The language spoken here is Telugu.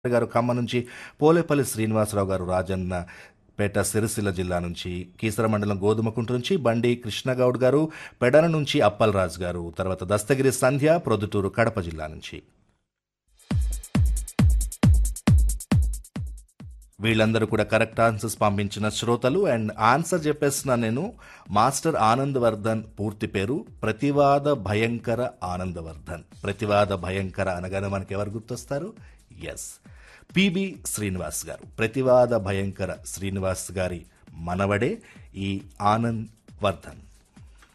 గారు ఖమ్మం నుంచి పోలేపల్లి శ్రీనివాసరావు గారు రాజన్న పేట సిరిసిల్ల జిల్లా నుంచి కీసర మండలం గోధుమకుంట నుంచి బండి కృష్ణగౌడ్ గారు పెడన నుంచి అప్పలరాజు గారు తర్వాత దస్తగిరి సంధ్య ప్రొద్దుటూరు కడప జిల్లా నుంచి వీళ్ళందరూ కూడా కరెక్ట్ ఆన్సర్స్ పంపించిన శ్రోతలు అండ్ ఆన్సర్ చెప్పేస్తున్నా నేను మాస్టర్ ఆనంద్ వర్ధన్ పూర్తి పేరు ప్రతివాద భయంకర ఆనందవర్ధన్ ప్రతివాద భయంకర అనగానే మనకి ఎవరు గుర్తొస్తారు ఎస్ పిబి శ్రీనివాస్ గారు ప్రతివాద భయంకర శ్రీనివాస్ గారి మనవడే ఈ ఆనంద్ వర్ధన్